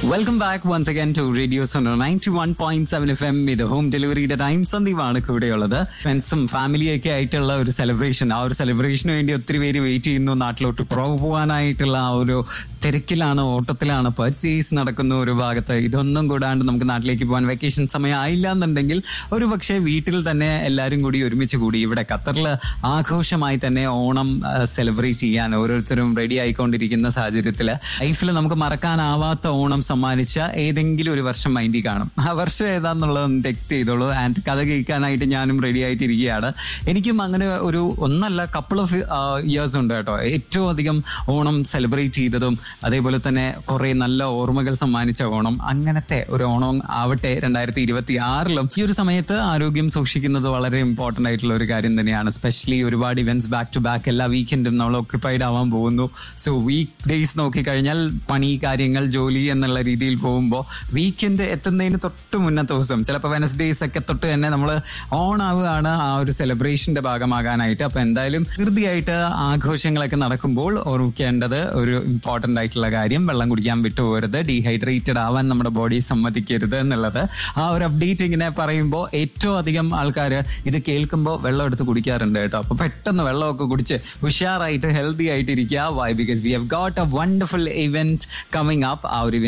welcome back once again to radio Sono ninety one point seven F M ഇത് home ഡെലിവറിയുടെ time സന്ദീപാണ് കൂടെയുള്ളത് ഫ്രണ്ട്സും ഫാമിലിയൊക്കെ ആയിട്ടുള്ള ഒരു സെലിബ്രേഷൻ ആ ഒരു സെലിബ്രേഷന് വേണ്ടി ഒത്തിരി പേര് വെയിറ്റ് ചെയ്യുന്നു നാട്ടിലോട്ട് പുറകു പോകാനായിട്ടുള്ള ആ ഒരു തിരക്കിലാണ് ഓട്ടത്തിലാണ് പർച്ചേസ് നടക്കുന്ന ഒരു ഭാഗത്ത് ഇതൊന്നും കൂടാണ്ട് നമുക്ക് നാട്ടിലേക്ക് പോകാൻ വെക്കേഷൻ സമയം ആയില്ല എന്നുണ്ടെങ്കിൽ ഒരു പക്ഷേ വീട്ടിൽ തന്നെ എല്ലാവരും കൂടി ഒരുമിച്ച് കൂടി ഇവിടെ ഖത്തറിൽ ആഘോഷമായി തന്നെ ഓണം സെലിബ്രേറ്റ് ചെയ്യാൻ ഓരോരുത്തരും റെഡി ആയിക്കൊണ്ടിരിക്കുന്ന സാഹചര്യത്തിൽ ലൈഫിൽ നമുക്ക് മറക്കാനാവാത്ത ഓണം സമ്മാനിച്ച ഏതെങ്കിലും ഒരു വർഷം മൈൻഡിൽ കാണും ആ വർഷം ഏതാന്നുള്ളതൊന്ന് ടെക്സ്റ്റ് ചെയ്തോളൂ ആൻഡ് കഥ കേൾക്കാനായിട്ട് ഞാനും റെഡി ആയിട്ടിരിക്കുകയാണ് എനിക്കും അങ്ങനെ ഒരു ഒന്നല്ല കപ്പിൾ ഓഫ് ഇയേഴ്സ് ഉണ്ട് കേട്ടോ ഏറ്റവും അധികം ഓണം സെലിബ്രേറ്റ് ചെയ്തതും അതേപോലെ തന്നെ കുറെ നല്ല ഓർമ്മകൾ സമ്മാനിച്ച ഓണം അങ്ങനത്തെ ഒരു ഓണം ആവട്ടെ രണ്ടായിരത്തി ഇരുപത്തി ആറിലും ഈ ഒരു സമയത്ത് ആരോഗ്യം സൂക്ഷിക്കുന്നത് വളരെ ഇമ്പോർട്ടന്റ് ആയിട്ടുള്ള ഒരു കാര്യം തന്നെയാണ് സ്പെഷ്യലി ഒരുപാട് ഇവന്റ്സ് ബാക്ക് ടു ബാക്ക് എല്ലാ വീക്കെൻഡും നമ്മൾ ഓക്യുപ്പൈഡ് ആവാൻ പോകുന്നു സോ വീക്ക് ഡേയ്സ് നോക്കിക്കഴിഞ്ഞാൽ പണി കാര്യങ്ങൾ ജോലി എന്നുള്ള രീതിയിൽ പോകുമ്പോൾ വീക്കെൻഡ് എത്തുന്നതിന് തൊട്ട് മുന്നത്തെ ദിവസം ചിലപ്പോൾ വെനസ്ഡേയ്സ് ഒക്കെ തൊട്ട് തന്നെ നമ്മൾ ഓൺ ആവുകയാണ് ആ ഒരു സെലിബ്രേഷന്റെ ഭാഗമാകാനായിട്ട് അപ്പൊ എന്തായാലും ധൃതിയായിട്ട് ആഘോഷങ്ങളൊക്കെ നടക്കുമ്പോൾ ഓർമ്മിക്കേണ്ടത് ഒരു ഇമ്പോർട്ടന്റ് ആയിട്ടുള്ള കാര്യം വെള്ളം കുടിക്കാൻ വിട്ടുപോകരുത് ഡീഹൈഡ്രേറ്റഡ് ആവാൻ നമ്മുടെ ബോഡി സമ്മതിക്കരുത് എന്നുള്ളത് ആ ഒരു അപ്ഡേറ്റ് ഇങ്ങനെ പറയുമ്പോൾ ഏറ്റവും അധികം ആൾക്കാർ ഇത് കേൾക്കുമ്പോൾ വെള്ളം എടുത്ത് കുടിക്കാറുണ്ട് കേട്ടോ അപ്പൊ പെട്ടെന്ന് വെള്ളമൊക്കെ കുടിച്ച് ഉഷാറായിട്ട് ഹെൽത്തി ആയിട്ട് ഇരിക്കുക why because we have got a wonderful event coming up ആ ഒരു